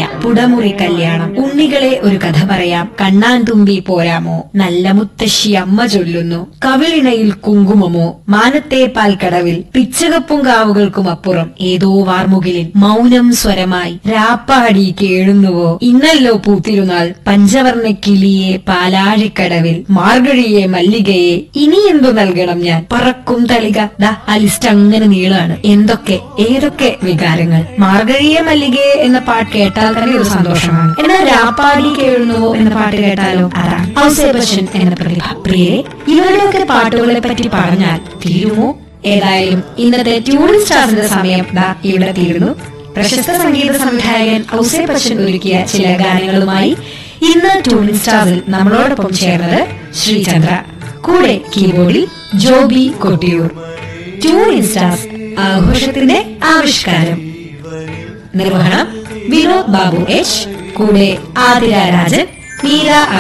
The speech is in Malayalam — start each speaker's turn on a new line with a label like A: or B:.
A: പറയാം പുടമുറി കല്യാണം ഉണ്ണികളെ ഒരു കഥ പറയാം കണ്ണാൻ തുമ്പി പോരാമോ നല്ല മുത്തശ്ശി അമ്മ ചൊല്ലുന്നു കവിളിണയിൽ കുങ്കുമമോ മാനത്തെ പാൽക്കടവിൽ പിച്ചകപ്പും കാവുകൾക്കും അപ്പുറം ഏതോ വാർമുകിലിൽ മൗനം സ്വരമായി രാപ്പാടി കേഴുന്നുവോ ഇന്നല്ലോ പൂത്തിരുന്നാൾ പഞ്ചവർണ്ണ കിളിയെ പാലാഴിക്കടവിൽ മാർഗഴിയെ മല്ലികയെ ഇനി എന്തു നൽകണം ഞാൻ പറക്കും തളിക ദാ ആ ലിസ്റ്റ് അങ്ങനെ നീളാണ് എന്തൊക്കെ ഏതൊക്കെ വികാരങ്ങൾ മാർഗഴിയെ മല്ലികയെ എന്ന പാട്ട് കേട്ടാൽ തന്നെ ഒരു സന്തോഷമാണ് എന്നാൽ രാപ്പാടി കേഴുന്നുവോ എന്ന പാട്ട് കേട്ടാലോ അതാണ് ഔസേപശൻ എന്ന പ്രതിഭ പ്രിയരെ ഇവരുടെയൊക്കെ പാട്ടുകളെ പറ്റി പറഞ്ഞാൽ തീരുമോ ഏതായാലും ഇന്നത്തെ ട്യൂണിംഗ് സ്റ്റാർസിന്റെ സമയം ദാ ഇവിടെ തീരുന്നു പ്രശസ്ത സംഗീത സംവിധായകൻ ഔസേപശൻ ഒരുക്കിയ ചില ഗാനങ്ങളുമായി ഇന്ന് ട്യൂണിംഗ് സ്റ്റാറിൽ നമ്മളോടൊപ്പം ചേർന്നത് ശ്രീചന്ദ്ര കൂടെ കീബോർഡിൽ ജോബി കൊട്ടിയൂർ ട്യൂണിംഗ് സ്റ്റാർസ് ആഘോഷത്തിന്റെ ആവിഷ്കാരം നിർവഹണം വിനോദ് ബാബു എച്ച് കൂടെ ആതിര രാജൻ മീര